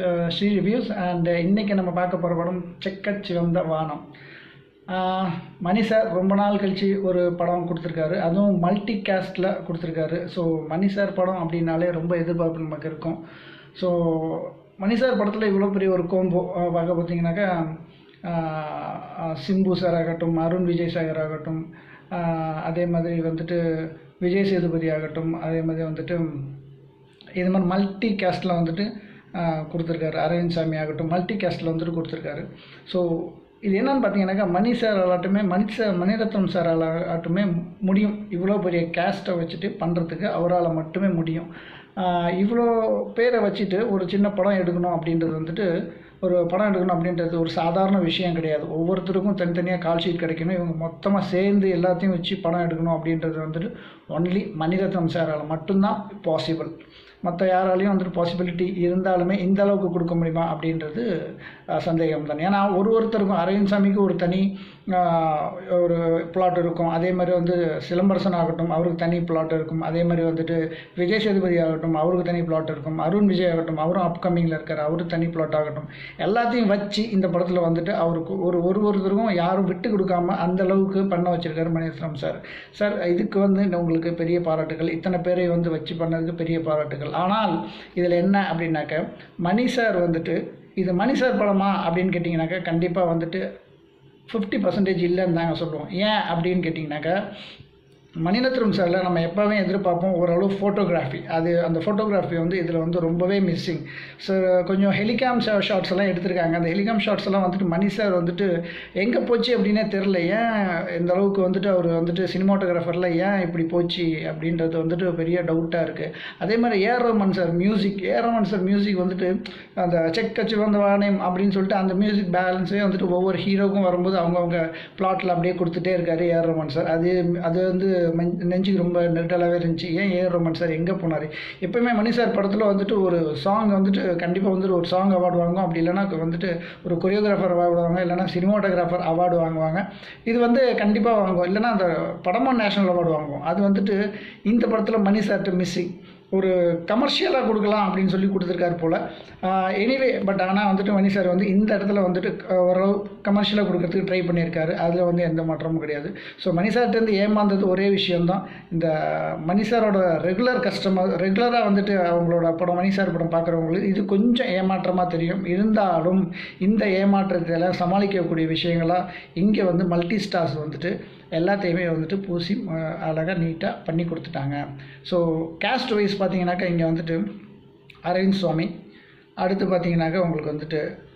Sri reviews and இன்றைக்கி நம்ம பார்க்க போகிற படம் செக்கச் சிவந்த வானம் ஆஹ் மணி சார் ரொம்ப நாள் கழிச்சு ஒரு படம் கொடுத்துருக்காரு அதுவும் மல்டி கேஸ்டில் கொடுத்துருக்காரு ஸோ மணி சார் படம் அப்படின்னாலே ரொம்ப எதிர்பார்ப்பு நமக்கு இருக்கும் ஸோ மணி சார் படத்தில் இவ்வளோ பெரிய ஒரு கோம்போ பார்க்க பார்த்தீங்கன்னாக்கா ஆஹ் சிம்பு சார் ஆகட்டும் அருண் விஜய் சாகர் ஆகட்டும் ஆஹ் அதே மாதிரி வந்துட்டு விஜய் சேதுபதி ஆகட்டும் அதே மாதிரி வந்துட்டு இது மாதிரி மல்டி கேஸ்டில் வந்துட்டு ஆஹ் கொடுத்துருக்காரு அரவிந்த் சாமி ஆகட்டும் மல்டி கேஸ்டில் வந்துட்டு கொடுத்துருக்காரு ஸோ இது என்னன்னு பார்த்தீங்கன்னாக்கா மணி சார் ஆகட்டுமே மணி சார் மணிரத்னம் சார் ஆகட்டுமே முடியும் இவ்வளோ பெரிய கேஸ்ட்டை வச்சுட்டு பண்ணுறதுக்கு அவரால் மட்டுமே முடியும் ஆஹ் இவ்வளோ பேரை வச்சுட்டு ஒரு சின்ன படம் எடுக்கணும் அப்படின்றது வந்துட்டு ஒரு படம் எடுக்கணும் அப்படின்றது ஒரு சாதாரண விஷயம் கிடையாது ஒவ்வொருத்தருக்கும் தனித்தனியாக கால் ஷீட் கிடைக்கணும் இவங்க மொத்தமாக சேர்ந்து எல்லாத்தையும் வச்சு படம் எடுக்கணும் அப்படின்றது வந்துட்டு ஒன்லி மணிரத்னம் சாரால் மட்டும்தான் பாசிபிள் மற்ற யாராலையும் வந்துட்டு பாசிபிலிட்டி இருந்தாலுமே இந்த அளவுக்கு கொடுக்க முடியுமா அப்படின்றது அஹ், சந்தேகம் தான் ஏன்னா ஒரு ஒருத்தருக்கும் அரவிந்த் சாமிக்கு ஒரு தனி ஆஹ், ஒரு பிளாட் இருக்கும் அதே மாதிரி வந்து சிலம்பரசன் ஆகட்டும் அவருக்கு தனி பிளாட் இருக்கும் அதே மாதிரி வந்துட்டு விஜய் சேதுபதி ஆகட்டும் அவருக்கு தனி பிளாட் இருக்கும் அருண் விஜய் ஆகட்டும் அவரும் அப்கமிங்கில் இருக்கார் அவருக்கு தனி பிளாட் ஆகட்டும் எல்லாத்தையும் வச்சு இந்த படத்தில் வந்துட்டு அவருக்கு ஒரு ஒரு ஒருத்தருக்கும் யாரும் விட்டு கொடுக்காம அந்த அளவுக்கு பண்ண வச்சிருக்காரு மணிரத்னம் சார் சார் இதுக்கு வந்து உங்களுக்கு பெரிய பாராட்டுகள் இத்தனை பேரை வந்து வச்சு பண்ணதுக்கு பெரிய பாராட்டுகள் ஆனால் இதில் என்ன அப்படின்னாக்க மணி சார் வந்துட்டு இது மணி சார் படமா அப்படின்னு கேட்டிங்கனாக்கா கண்டிப்பாக வந்துட்டு ஃபிஃப்டி பர்சன்டேஜ் இல்லைன்னு தாங்க சொல்லுவோம் ஏன் அப்படின்னு கேட்டிங்கனாக்கா மணிரத்னம் சாரில் நம்ம எப்போவுமே எதிர்பார்ப்போம் ஓரளவு ஃபோட்டோகிராஃபி அது அந்த ஃபோட்டோகிராஃபி வந்து இதில் வந்து ரொம்பவே மிஸ்ஸிங் ஸோ கொஞ்சம் ஹெலிகாம் ஷார்ட்ஸ் எல்லாம் எடுத்திருக்காங்க அந்த ஹெலிகாம் ஷார்ட்ஸ் எல்லாம் வந்துட்டு மணி சார் வந்துட்டு எங்கே போச்சு அப்படின்னே தெரில ஏன் இந்த அளவுக்கு வந்துட்டு அவர் வந்துட்டு சினிமாட்டோகிராஃபரில் ஏன் இப்படி போச்சு அப்படின்றது வந்துட்டு பெரிய டவுட்டாக இருக்குது அதே மாதிரி AR Rahman sir music AR Rahman sir music வந்துட்டு அந்த செக் கச்சு வந்த வானேம் அப்படின்னு சொல்லிட்டு அந்த மியூசிக் பேலன்ஸே வந்துட்டு ஒவ்வொரு ஹீரோக்கும் வரும்போது அவங்கவுங்க பிளாட்டில் அப்படியே கொடுத்துட்டே இருக்காரு ஏஆர் ரஹ்மான் சார் அது அது வந்து மென்- நெஞ்சுக்கு ரொம்ப நெருடலாகவே இருந்துச்சு ஏன் ஏஆர் ரஹ்மான் சார் எங்கே போனார் எப்பவுமே மணி சார் படத்தில் வந்துட்டு ஒரு சாங் வந்துட்டு கண்டிப்பாக வந்துட்டு ஒரு சாங் அவார்டு வாங்குவோம் அப்படி இல்லைன்னா வந்துட்டு ஒரு கொரியோகிராஃபர் அவார்டு வாங்குவாங்க இல்லைன்னா சினிமாட்டோகிராஃபர் அவார்டு வாங்குவாங்க இது வந்து கண்டிப்பாக வாங்குவோம் இல்லைன்னா அந்த படமும் நேஷனல் அவார்டு வாங்குவோம் அது வந்துட்டு இந்த படத்தில் மணி சார்ட்டு மிஸ்ஸிங் ஒரு கமர்ஷியலாக கொடுக்கலாம் அப்படின்னு சொல்லி கொடுத்துருக்காரு போல் எனிவே பட் ஆனால் வந்துட்டு மணி சார் வந்து இந்த இடத்துல வந்துட்டு அஹ், ஓரளவு கமர்ஷியலாக கொடுக்கறதுக்கு ட்ரை பண்ணியிருக்காரு அதில் வந்து எந்த மாற்றமும் கிடையாது ஸோ மணி சார்ட்டேருந்து ஏமாந்தது ஒரே விஷயம்தான் இந்த மணி சாரோட ரெகுலர் கஸ்டமர் ரெகுலராக வந்துட்டு அவங்களோட படம் மணி சார் படம் பார்க்குறவங்களுக்கு இது கொஞ்சம் ஏமாற்றமாக தெரியும் இருந்தாலும் இந்த ஏமாற்றத்தை எல்லாம் சமாளிக்கக்கூடிய விஷயங்களாக இங்கே வந்து மல்டி ஸ்டார்ஸ் வந்துட்டு எல்லாத்தையுமே வந்துட்டு பூசி அழகாக நீட்டாக பண்ணி கொடுத்துட்டாங்க ஸோ கேஸ்ட் வைஸ் பார்த்தீங்கன்னாக்கா இங்கே வந்துட்டு அரவிந்த் சுவாமி அடுத்து பார்த்தீங்கன்னாக்கா உங்களுக்கு வந்துட்டு